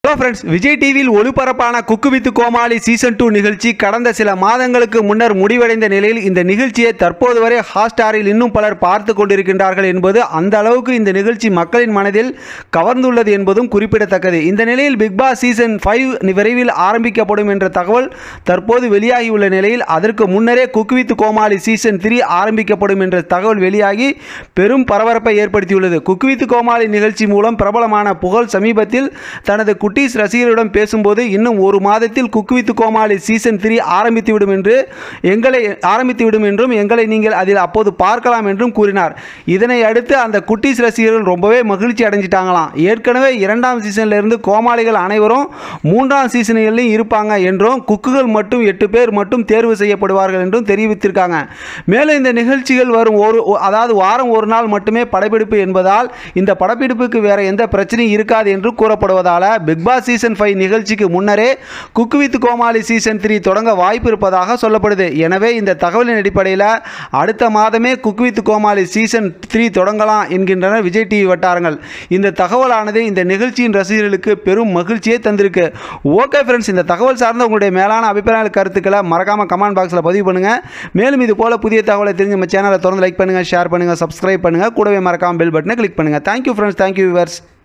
hello friends Vijay டிவியில் ஒளிபரப்பான cook with Comali season two நிகழ்ச்சி கடந்த சில மாதங்களுக்கு முன்னர் முடிவடைந்த நிலையில் இந்த நிகழ்ச்சியை தற்போது வரை ஹாட்ஸ்டாரில் இன்னும் பலர் பார்த்து கொண்டிருக்கின்றார்கள் என்பது அந்த அளவுக்கு இந்த நிகழ்ச்சி மக்களின் மனதில் கவர்ந்துள்ளது என்பதும் குறிப்பிடத்தக்கது இந்த நிலையில் பிக் பாஸ் சீசன் ஃபைவ் விரைவில் ஆரம்பிக்கப்படும் என்ற தகவல் தற்போது வெளியாகியுள்ள நிலையில் அதற்கு முன்னரே cook with Comali season three ஆரம்பிக்கப்படும் என்ற தகவல் வெளியாகி பெரும் பரபரப்பை ஏற்படுத்தியுள்ளது குக்கு வித் கோமாளி நிகழ்ச்சி மூலம் பிரபலமான புகழ் சமீபத்தில் தனது குட்டீஸ் ரசிகர்களிடம் பேசும்போது இன்னும் ஒரு மாதத்தில் cook with Comali season three ஆரம்பித்துவிடும் என்று எங்களை ஆரம்பித்துவிடும் என்றும் எங்களை நீங்கள் அதில் அப்போது பார்க்கலாம் என்றும் கூறினார் இதனை அடுத்து அந்த குட்டீஸ் ரசிகர்கள் ரொம்பவே மகிழ்ச்சி அடைஞ்சிட்டாங்களாம் ஏற்கனவே இரண்டாம் சீசன்ல இருந்து கோமாளிகள் அனைவரும் மூன்றாம் சீசன்களிலும் இருப்பாங்க என்றும் குக்குகள் மட்டும் எட்டு பேர் மட்டும் தேர்வு செய்யப்படுவார்கள் என்றும் தெரிவித்திருக்காங்க மேலும் இந்த நிகழ்ச்சிகள் வரும் ஒரு அதாவது வாரம் ஒரு நாள் மட்டுமே படப்பிடிப்பு என்பதால் இந்த படப்பிடிப்புக்கு வேற எந்த பிரச்சனையும் இருக்காது என்று கூறப்படுவதால பிக் பாஸ் சீசன் ஃபைவ் நிகழ்ச்சிக்கு முன்னரே cook with Comali season three தொடங்க வாய்ப்பு இருப்பதாக சொல்லப்படுது எனவே இந்த தகவலின் அடிப்படையில் அடுத்த மாதமே cook with Comali season three தொடங்கலாம் என்கின்றனர் விஜய் டிவி வட்டாரங்கள் இந்த தகவலானது இந்த நிகழ்ச்சியின் ரசிகர்களுக்கு பெரும் மகிழ்ச்சியை தந்திருக்கு ஓகே ஃப்ரெண்ட்ஸ் இந்த தகவல் சார்ந்த உங்களுடைய மேலான அபிப்பிராய கருத்துக்களை மறக்காமல் கமெண்ட் பாக்ஸில் பதிவு பண்ணுங்கள் மேலும் இது போல புதிய தகவலை தெரிஞ்சு நம்ம சேனலை தொடர்ந்து லைக் பண்ணுங்கள் ஷேர் பண்ணுங்கள் சப்ஸ்கிரைப் பண்ணுங்கள் கூடவே மறக்காமல் பெல் பட்டனை கிளிக் பண்ணுங்கள் தேங்க்யூ ஃப்ரெண்ட்ஸ் தேங்க்யூ விவர்ஸ்